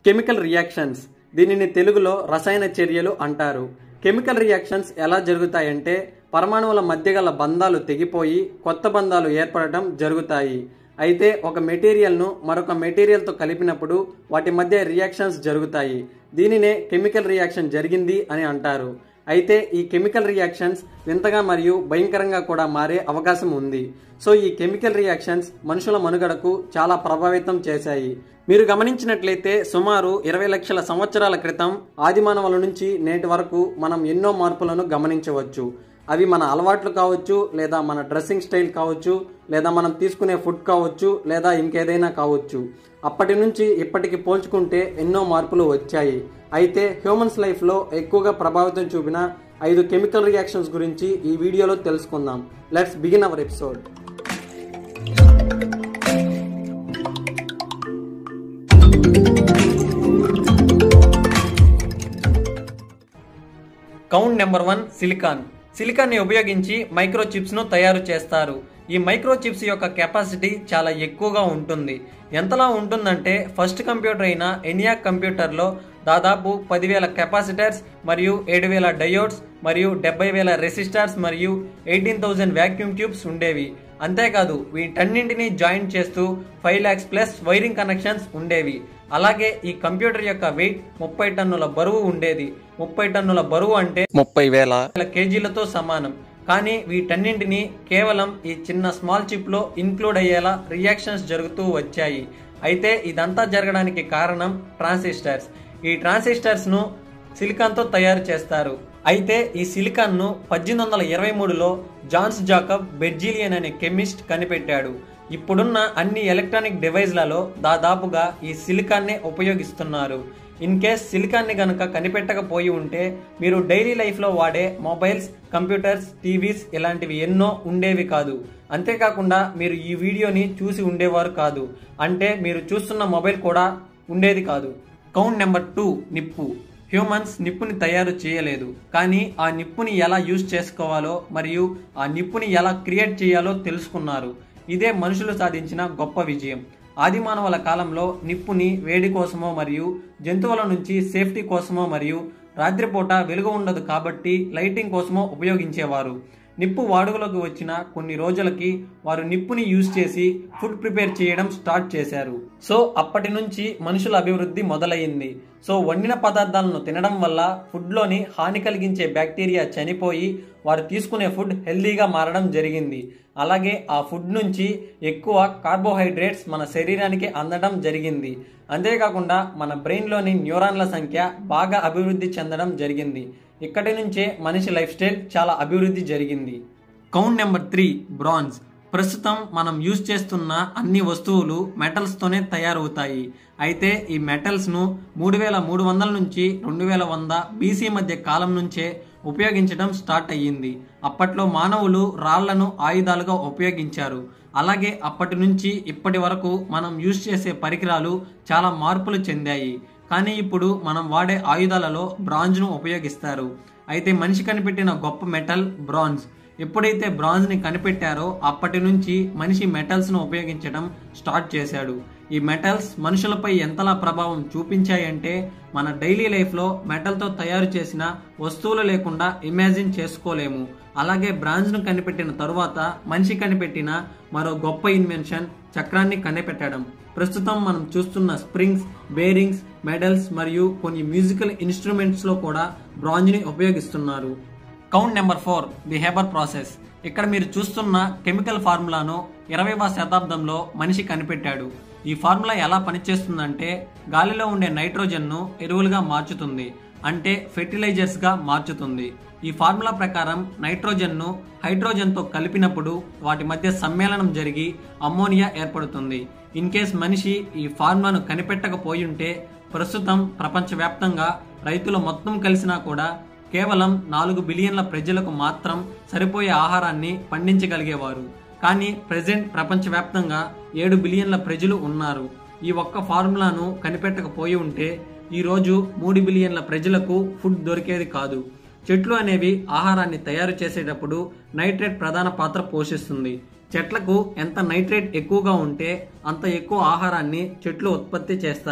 chemical reactions దీనిని తెలుగులో రసాయన చర్యలు అంటారు కెమికల్ రియాక్షన్స్ ఎలా జరుగుతాయంటే పరమాణువుల మధ్య గల బంధాలు తెగిపోయి కొత్త బంధాలు ఏర్పడటం జరుగుతాయి అయితే ఒక మెటీరియల్ను మరొక మెటీరియల్తో కలిపినప్పుడు వాటి మధ్య రియాక్షన్స్ జరుగుతాయి దీనినే కెమికల్ రియాక్షన్ జరిగింది అని అంటారు అయితే ఈ కెమికల్ రియాక్షన్స్ వింతగా మరియు భయంకరంగా కూడా మారే అవకాశం ఉంది సో ఈ కెమికల్ రియాక్షన్స్ మనుషుల మనుగడకు చాలా ప్రభావితం చేశాయి మీరు గమనించినట్లయితే సుమారు ఇరవై లక్షల సంవత్సరాల క్రితం ఆదిమానవుల నుంచి నేటి వరకు మనం ఎన్నో మార్పులను గమనించవచ్చు అవి మన అలవాట్లు కావచ్చు లేదా మన డ్రెస్సింగ్ స్టైల్ కావచ్చు లేదా మనం తీసుకునే ఫుడ్ కావచ్చు లేదా ఇంకేదైనా కావచ్చు అప్పటి నుంచి ఇప్పటికి పోల్చుకుంటే ఎన్నో మార్పులు వచ్చాయి అయితే హ్యూమన్స్ లైఫ్లో ఎక్కువగా ప్రభావితం చూపిన ఐదు కెమికల్ రియాక్షన్స్ గురించి ఈ వీడియోలో తెలుసుకుందాం let's begin our episode count number one silicon సిలికాన్ని ఉపయోగించి మైక్రో చిప్స్ ను తయారు చేస్తారు ఈ మైక్రో చిప్స్ యొక్క కెపాసిటీ చాలా ఎక్కువగా ఉంటుంది ఎంతలా ఉంటుందంటే ఫస్ట్ కంప్యూటర్ అయిన ఎనియాక్ కంప్యూటర్లో దాదాపు పదివేల కెపాసిటర్స్ మరియు ఏడు వేల డయోడ్స్ మరియు డెబ్బై వేల రెసిస్టర్స్ మరియు ఎయిటీన్ థౌజండ్ వ్యాక్యూమ్ ట్యూబ్స్ ఉండేవి అంతేకాదు వీటన్నింటినీ జాయిన్ చేస్తూ five lakhs plus wiring connections ఉండేవి అలాగే ఈ కంప్యూటర్ యొక్క వెయిట్ ముప్పై టన్నుల బరువు ఉండేది ముప్పై టన్నుల బరువు అంటే ముప్పై వేల వేల కేజీలతో సమానం కానీ వీటన్నింటినీ కేవలం ఈ చిన్న స్మాల్ చిప్ లో ఇన్క్లూడ్ అయ్యేలా రియాక్షన్స్ జరుగుతూ వచ్చాయి అయితే ఇదంతా జరగడానికి కారణం ట్రాన్సిస్టర్స్ ఈ ట్రాన్సిస్టర్స్ ను సిలికాన్ తో తయారు చేస్తారు అయితే ఈ సిలికాన్ ను పద్దెనిమిది వందల ఇరవై మూడులో జాన్స్ జాకబ్ బెర్జిలియన్ అనే కెమిస్ట్ కనిపెట్టాడు ఇప్పుడున్న అన్ని ఎలక్ట్రానిక్ డివైస్లలో దాదాపుగా ఈ సిలికాన్నే ఉపయోగిస్తున్నారు ఇన్ కేస్ సిలికాన్ని గనుక కనిపెట్టకపోయి ఉంటే మీరు డైలీ లైఫ్లో వాడే మొబైల్స్ కంప్యూటర్స్ టీవీస్ ఇలాంటివి ఎన్నో ఉండేవి కాదు అంతేకాకుండా మీరు ఈ వీడియోని చూసి ఉండేవారు కాదు అంటే మీరు చూస్తున్న మొబైల్ కూడా ఉండేది కాదు కౌంట్ నెంబర్ టూ నిప్పు హ్యూమన్స్ నిప్పుని తయారు చేయలేదు కానీ ఆ నిప్పుని ఎలా యూజ్ చేసుకోవాలో మరియు ఆ నిప్పుని ఎలా క్రియేట్ చేయాలో తెలుసుకున్నారు ఇదే మనుషులు సాధించిన గొప్ప విజయం ఆదిమానవుల కాలంలో నిప్పుని వేడి కోసమో మరియు జంతువుల నుంచి సేఫ్టీ కోసమో మరియు రాత్రిపూట వెలుగు ఉండదు కాబట్టి లైటింగ్ కోసమో ఉపయోగించేవారు నిప్పు వాడుకలోకి వచ్చిన కొన్ని రోజులకి వారు నిప్పుని యూజ్ చేసి ఫుడ్ ప్రిపేర్ చేయడం స్టార్ట్ చేశారు సో అప్పటి నుంచి మనుషుల అభివృద్ధి మొదలైంది సో వండిన పదార్థాలను తినడం వల్ల ఫుడ్లోని హాని కలిగించే బ్యాక్టీరియా చనిపోయి వారు తీసుకునే ఫుడ్ హెల్దీగా మారడం జరిగింది అలాగే ఆ ఫుడ్ నుంచి ఎక్కువ కార్బోహైడ్రేట్స్ మన శరీరానికి అందడం జరిగింది అంతేకాకుండా మన బ్రెయిన్లోని న్యూరాన్ల సంఖ్య బాగా అభివృద్ధి చెందడం జరిగింది ఇక్కడి నుంచే మనిషి లైఫ్ స్టైల్ చాలా అభివృద్ధి జరిగింది కౌంట్ నెంబర్ త్రీ బ్రాంజ్ ప్రస్తుతం మనం యూజ్ చేస్తున్న అన్ని వస్తువులు మెటల్స్తోనే తయారవుతాయి అయితే ఈ మెటల్స్ను మూడు వేల మూడు వందల నుంచి రెండు వేల వంద బీసీ మధ్య కాలం నుంచే ఉపయోగించడం స్టార్ట్ అయ్యింది అప్పట్లో మానవులు రాళ్లను ఆయుధాలుగా ఉపయోగించారు అలాగే అప్పటి నుంచి ఇప్పటి వరకు మనం యూజ్ చేసే పరికరాలు చాలా మార్పులు చెందాయి కానీ ఇప్పుడు మనం వాడే ఆయుధాలలో బ్రాంజ్ను ఉపయోగిస్తారు అయితే మనిషి కనిపెట్టిన గొప్ప మెటల్ బ్రాంజ్ ఎప్పుడైతే బ్రాంజ్ని కనిపెట్టారో అప్పటి నుంచి మనిషి మెటల్స్ను ఉపయోగించడం స్టార్ట్ చేశాడు ఈ మెటల్స్ మనుషులపై ఎంతలా ప్రభావం చూపించాయంటే మన డైలీ లైఫ్లో మెటల్తో తయారు చేసిన వస్తువులు లేకుండా ఇమాజిన్ చేసుకోలేము అలాగే బ్రాంజ్ను కనిపెట్టిన తరువాత మనిషి కనిపెట్టిన మరో గొప్ప ఇన్వెన్షన్ చక్రాన్ని కనిపెట్టడం ప్రస్తుతం మనం చూస్తున్న స్ప్రింగ్స్ బేరింగ్స్ మెడల్స్ మరియు కొన్ని మ్యూజికల్ ఇన్స్ట్రుమెంట్స్లో కూడా బ్రాంజ్ని ఉపయోగిస్తున్నారు count number four the Haber process ఇక్కడ మీరు చూస్తున్న కెమికల్ ఫార్ములాను ఇరవైవ శతాబ్దంలో మనిషి కనిపెట్టాడు ఈ ఫార్ములా ఎలా పనిచేస్తుందంటే గాలిలో ఉండే నైట్రోజన్ను ఎరువులుగా మార్చుతుంది అంటే ఫెర్టిలైజర్స్గా మార్చుతుంది ఈ ఫార్ములా ప్రకారం నైట్రోజన్ను హైడ్రోజన్తో కలిపినప్పుడు వాటి మధ్య సమ్మేళనం జరిగి అమ్మోనియా ఏర్పడుతుంది ఇన్ కేస్ మనిషి ఈ ఫార్ములాను కనిపెట్టకపోయి ఉంటే ప్రస్తుతం ప్రపంచవ్యాప్తంగా రైతులు మొత్తం కలిసినా కూడా కేవలం నాలుగు బిలియన్ల ప్రజలకు మాత్రం సరిపోయే ఆహారాన్ని పండించగలిగేవారు కానీ ప్రజెంట్ ప్రపంచవ్యాప్తంగా ఏడు బిలియన్ల ప్రజలు ఉన్నారు ఈ ఒక్క ఫార్ములాను కనిపెట్టకపోయి ఉంటే ఈరోజు మూడు బిలియన్ల ప్రజలకు ఫుడ్ దొరికేది కాదు చెట్లు అనేవి ఆహారాన్ని తయారు చేసేటప్పుడు నైట్రేట్ ప్రధాన పాత్ర పోషిస్తుంది చెట్లకు ఎంత నైట్రేట్ ఎక్కువగా ఉంటే అంత ఎక్కువ ఆహారాన్ని చెట్లు ఉత్పత్తి చేస్తాయి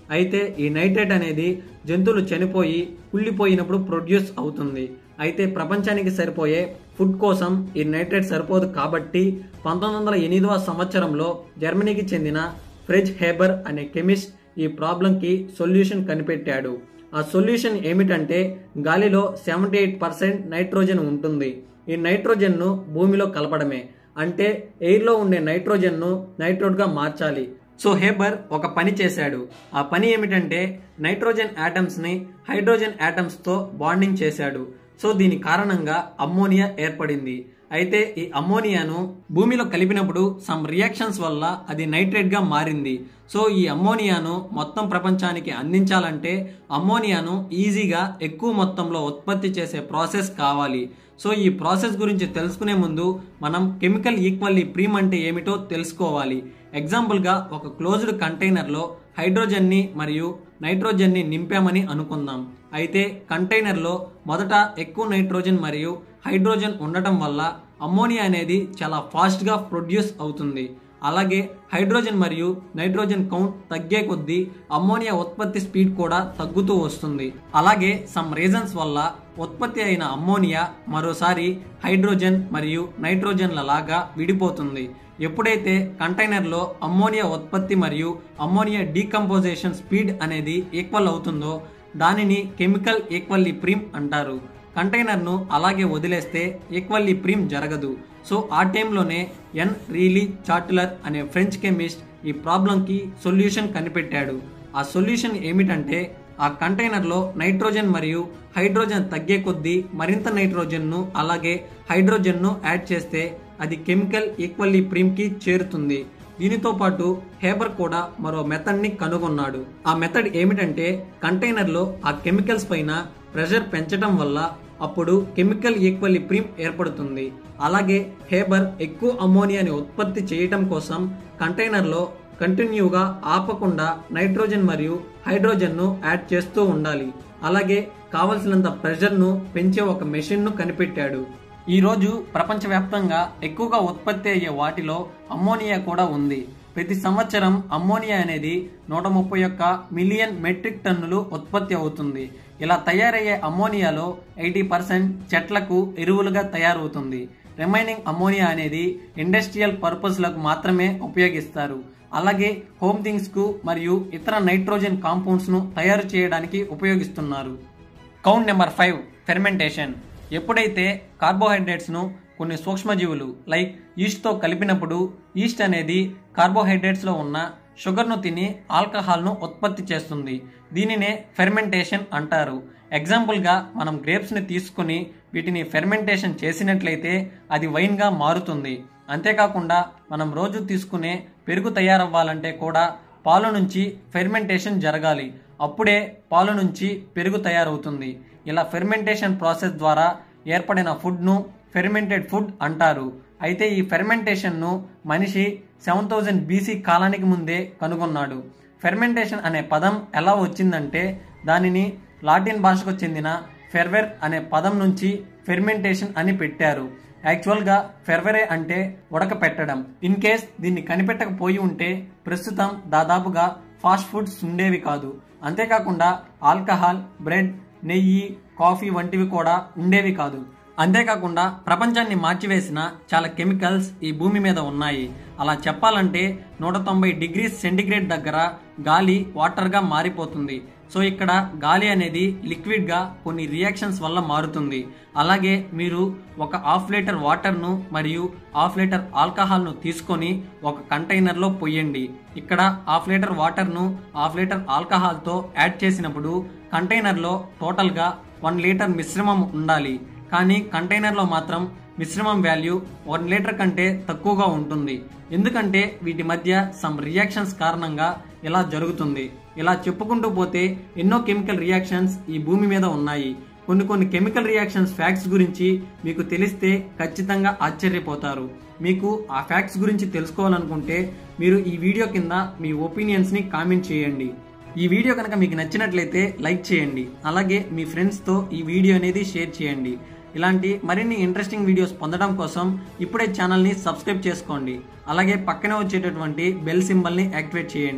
అయితే ఈ నైట్రేట్ అనేది జంతువులు చనిపోయి కుళ్ళిపోయినప్పుడు ప్రొడ్యూస్ అవుతుంది అయితే ప్రపంచానికి సరిపోయే ఫుడ్ కోసం ఈ నైట్రేట్ సరిపోదు కాబట్టి పంతొమ్మిది వందల ఎనిమిదవ సంవత్సరంలో జర్మనీకి చెందిన ఫ్రెజ్ హేబర్ అనే కెమిస్ట్ ఈ ప్రాబ్లంకి సొల్యూషన్ కనిపెట్టాడు ఆ సొల్యూషన్ ఏమిటంటే గాలిలో సెవెంటీ ఎయిట్ పర్సెంట్ నైట్రోజన్ ఉంటుంది ఈ నైట్రోజన్ను భూమిలో కలపడమే అంటే ఎయిర్లో ఉండే నైట్రోజన్ను నైట్రోడ్గా మార్చాలి సో హేబర్ ఒక పని చేశాడు ఆ పని ఏమిటంటే నైట్రోజన్ యాటమ్స్ని హైడ్రోజన్ యాటమ్స్తో బాండింగ్ చేశాడు సో దీని కారణంగా అమ్మోనియా ఏర్పడింది అయితే ఈ అమ్మోనియాను భూమిలో కలిపినప్పుడు సమ్ రియాక్షన్స్ వల్ల అది నైట్రేట్ గా మారింది సో ఈ అమ్మోనియాను మొత్తం ప్రపంచానికి అందించాలంటే అమ్మోనియాను ఈజీగా ఎక్కువ మొత్తంలో ఉత్పత్తి చేసే ప్రాసెస్ కావాలి సో ఈ ప్రాసెస్ గురించి తెలుసుకునే ముందు మనం కెమికల్ ఈక్వల్లీ ప్రీమ్ అంటే ఏమిటో తెలుసుకోవాలి ఎగ్జాంపుల్గా ఒక క్లోజ్డ్ కంటైనర్లో హైడ్రోజన్ని మరియు నైట్రోజన్ని నింపామని అనుకుందాం అయితే కంటైనర్లో మొదట ఎక్కువ నైట్రోజన్ మరియు హైడ్రోజన్ ఉండటం వల్ల అమ్మోనియా అనేది చాలా ఫాస్ట్గా ప్రొడ్యూస్ అవుతుంది అలాగే హైడ్రోజన్ మరియు నైట్రోజన్ కౌంట్ తగ్గే కొద్దీ అమ్మోనియా ఉత్పత్తి స్పీడ్ కూడా తగ్గుతూ వస్తుంది అలాగే సమ్ రీజన్స్ వల్ల ఉత్పత్తి అయిన అమ్మోనియా మరోసారి హైడ్రోజన్ మరియు నైట్రోజన్ల లాగా విడిపోతుంది ఎప్పుడైతే కంటైనర్లో అమ్మోనియా ఉత్పత్తి మరియు అమ్మోనియా డీకంపోజిషన్ స్పీడ్ అనేది ఈక్వల్ అవుతుందో దానిని కెమికల్ ఈక్వల్లీ ప్రీమ్ అంటారు కంటైనర్ను అలాగే వదిలేస్తే ఈక్వల్లీ ప్రీమ్ జరగదు సో ఆ టైంలోనే ఎన్ రీలీ చార్టులర్ అనే ఫ్రెంచ్ కెమిస్ట్ ఈ ప్రాబ్లంకి సొల్యూషన్ కనిపెట్టాడు ఆ సొల్యూషన్ ఏమిటంటే ఆ కంటైనర్లో నైట్రోజన్ మరియు హైడ్రోజన్ తగ్గే కొద్దీ మరింత నైట్రోజన్ను అలాగే హైడ్రోజన్ను యాడ్ చేస్తే అది కెమికల్ ఈక్వల్లీ ప్రీమ్కి చేరుతుంది దీనితో పాటు హేబర్ కూడా మరో మెథడ్ని కనుగొన్నాడు ఆ మెథడ్ ఏమిటంటే కంటైనర్లో ఆ కెమికల్స్ పైన ప్రెషర్ పెంచడం వల్ల అప్పుడు కెమికల్ ఈక్వల్లీ ప్రీమ్ ఏర్పడుతుంది అలాగే హేబర్ ఎక్కువ అమ్మోనియాని ఉత్పత్తి చేయటం కోసం కంటైనర్లో కంటిన్యూగా ఆపకుండా నైట్రోజన్ మరియు హైడ్రోజన్ను యాడ్ చేస్తూ ఉండాలి అలాగే కావలసినంత ప్రెషర్ను పెంచే ఒక మెషిన్ను కనిపెట్టాడు ఈ రోజు ప్రపంచవ్యాప్తంగా ఎక్కువగా ఉత్పత్తి అయ్యే వాటిలో అమ్మోనియా కూడా ఉంది ప్రతి సంవత్సరం అమ్మోనియా అనేది నూట ముప్పై ఒక్క మిలియన్ మెట్రిక్ టన్నులు ఉత్పత్తి అవుతుంది ఇలా తయారయ్యే అమ్మోనియాలో ఎయిటీ పర్సెంట్ చెట్లకు ఎరువులుగా తయారవుతుంది రిమైనింగ్ అమ్మోనియా అనేది ఇండస్ట్రియల్ పర్పస్లకు మాత్రమే ఉపయోగిస్తారు అలాగే హోమ్ థింగ్స్కు మరియు ఇతర నైట్రోజన్ కాంపౌండ్స్ను తయారు చేయడానికి ఉపయోగిస్తున్నారు కౌంట్ నెంబర్ ఫైవ్ ఫెర్మెంటేషన్ ఎప్పుడైతే కార్బోహైడ్రేట్స్ను కొన్ని సూక్ష్మజీవులు లైక్ ఈస్ట్తో కలిపినప్పుడు ఈస్ట్ అనేది కార్బోహైడ్రేట్స్లో ఉన్న షుగర్ను తిని ఆల్కహాల్ను ఉత్పత్తి చేస్తుంది దీనినే ఫెర్మెంటేషన్ అంటారు ఎగ్జాంపుల్గా మనం గ్రేప్స్ని తీసుకుని వీటిని ఫెర్మెంటేషన్ చేసినట్లయితే అది వైన్గా మారుతుంది అంతేకాకుండా మనం రోజు తీసుకునే పెరుగు తయారవ్వాలంటే కూడా పాలు నుంచి ఫెర్మెంటేషన్ జరగాలి అప్పుడే పాలు నుంచి పెరుగు తయారవుతుంది ఇలా ఫెర్మెంటేషన్ ప్రాసెస్ ద్వారా ఏర్పడిన ఫుడ్ను ఫెర్మెంటెడ్ ఫుడ్ అంటారు అయితే ఈ ఫెర్మెంటేషన్ను మనిషి సెవెన్ థౌజండ్ బీసీ కాలానికి ముందే కనుగొన్నాడు ఫెర్మెంటేషన్ అనే పదం ఎలా వచ్చిందంటే దానిని లాటిన్ భాషకు చెందిన ఫెర్వెర్ అనే పదం నుంచి ఫెర్మెంటేషన్ అని పెట్టారు యాక్చువల్గా ఫెర్వెరే అంటే ఉడకపెట్టడం ఇన్ కేస్ దీన్ని కనిపెట్టకపోయి ఉంటే ప్రస్తుతం దాదాపుగా ఫాస్ట్ ఫుడ్స్ ఉండేవి కాదు అంతేకాకుండా ఆల్కహాల్ బ్రెడ్ నెయ్యి కాఫీ వంటివి కూడా ఉండేవి కాదు అంతేకాకుండా ప్రపంచాన్ని మార్చివేసిన చాలా కెమికల్స్ ఈ భూమి మీద ఉన్నాయి అలా చెప్పాలంటే నూట తొంభై డిగ్రీస్ సెంటిగ్రేడ్ దగ్గర గాలి వాటర్గా మారిపోతుంది సో ఇక్కడ గాలి అనేది లిక్విడ్గా కొన్ని రియాక్షన్స్ వల్ల మారుతుంది అలాగే మీరు ఒక హాఫ్ లీటర్ వాటర్ను మరియు హాఫ్ లీటర్ ఆల్కహాల్ను తీసుకొని ఒక కంటైనర్లో పొయ్యండి ఇక్కడ హాఫ్ లీటర్ వాటర్ను హాఫ్ లీటర్ ఆల్కహాల్తో యాడ్ చేసినప్పుడు కంటైనర్లో టోటల్గా వన్ లీటర్ మిశ్రమం ఉండాలి కానీ కంటైనర్లో మాత్రం మిశ్రమం వాల్యూ వన్ లీటర్ కంటే తక్కువగా ఉంటుంది ఎందుకంటే వీటి మధ్య సమ్ రియాక్షన్స్ కారణంగా ఇలా జరుగుతుంది ఇలా చెప్పుకుంటూ పోతే ఎన్నో కెమికల్ రియాక్షన్స్ ఈ భూమి మీద ఉన్నాయి కొన్ని కొన్ని కెమికల్ రియాక్షన్స్ ఫ్యాక్ట్స్ గురించి మీకు తెలిస్తే ఖచ్చితంగా ఆశ్చర్యపోతారు మీకు ఆ ఫ్యాక్ట్స్ గురించి తెలుసుకోవాలనుకుంటే మీరు ఈ వీడియో కింద మీ ఒపీనియన్స్ని కామెంట్ చేయండి ఈ వీడియో కనుక మీకు నచ్చినట్లయితే లైక్ చేయండి అలాగే మీ ఫ్రెండ్స్తో ఈ వీడియో అనేది షేర్ చేయండి ఇలాంటి మరిన్ని ఇంట్రెస్టింగ్ వీడియోస్ పొందడం కోసం ఇప్పుడే ఛానల్ని సబ్స్క్రైబ్ చేసుకోండి అలాగే పక్కనే వచ్చేటటువంటి బెల్ సింబల్ని యాక్టివేట్ చేయండి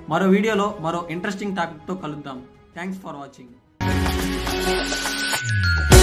మరో వీడియోలో మరో ఇంట్రెస్టింగ్ టాపిక్తో కలుద్దాం థ్యాంక్స్ ఫర్ వాచింగ్